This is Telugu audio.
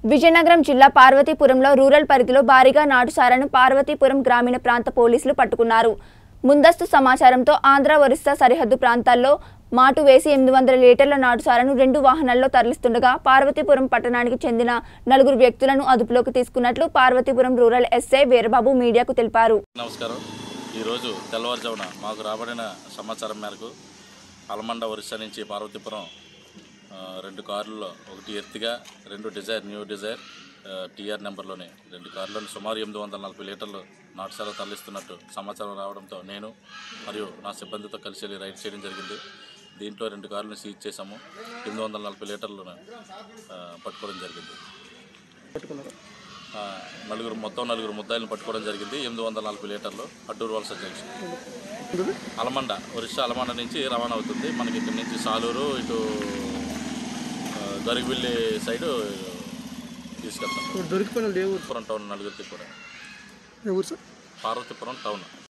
విజయనగరం జిల్లా పార్వతీపురంలో రూరల్ పరిధిలో భారీగా నాటుసారాను పార్వతీపురం గ్రామీణ ప్రాంత పోలీసులు పట్టుకున్నారు ముందస్తు సమాచారంతో ఆంధ్ర ఒరిస్సా సరిహద్దు ప్రాంతాల్లో మాటు వేసి ఎనిమిది వందల లీటర్ల నాటుసారాను రెండు వాహనాల్లో తరలిస్తుండగా పార్వతీపురం పట్టణానికి చెందిన నలుగురు వ్యక్తులను అదుపులోకి తీసుకున్నట్లు పార్వతీపురం రూరల్ ఎస్ఐ వీరబాబు మీడియాకు తెలిపారు నమస్కారం ఈరోజు తెల్లవారుజామున మాకు రాబడిన సమాచారం మేరకు అలమండ ఒరిస్సా నుంచి పార్వతీపురం ఆ, రెండు కార్లలో ఒకటి ఎర్తిగా రెండు డిజైర్ న్యూ డిజైర్ టీఆర్ నెంబర్లోని రెండు కార్లను సుమారు ఎనిమిది వందల నలభై లీటర్లు నాటుసారా తరలిస్తున్నట్టు సమాచారం రావడంతో నేను మరియు నా సిబ్బందితో కలిసి వెళ్ళి రైడ్ చేయడం జరిగింది దీంట్లో రెండు కార్లను సీజ్ చేశాము ఎనిమిది వందల నలభై లీటర్లను ఆ, పట్టుకోవడం జరిగింది ఆ, నలుగురు మొత్తం నలుగురు ముద్దాయిలను పట్టుకోవడం జరిగింది ఎనిమిది వందల నలభై లీటర్లు అడ్డూరు వలస జంక్షన్ అలమండ ఒరిస్సా అలమండ నుంచి రవాణా అవుతుంది మనకి ఇక్కడ నుంచి సాలూరు ఇటు ఆ, గరిగివిల్లి సైడు తీసుకెళ్తాం ఇప్పుడు దొరికిపోయిన లేవు పార్వతీపురం టౌన్ నలుగురికి కూడా ఏ ఊరు సార్ పార్వతీపురం టౌన్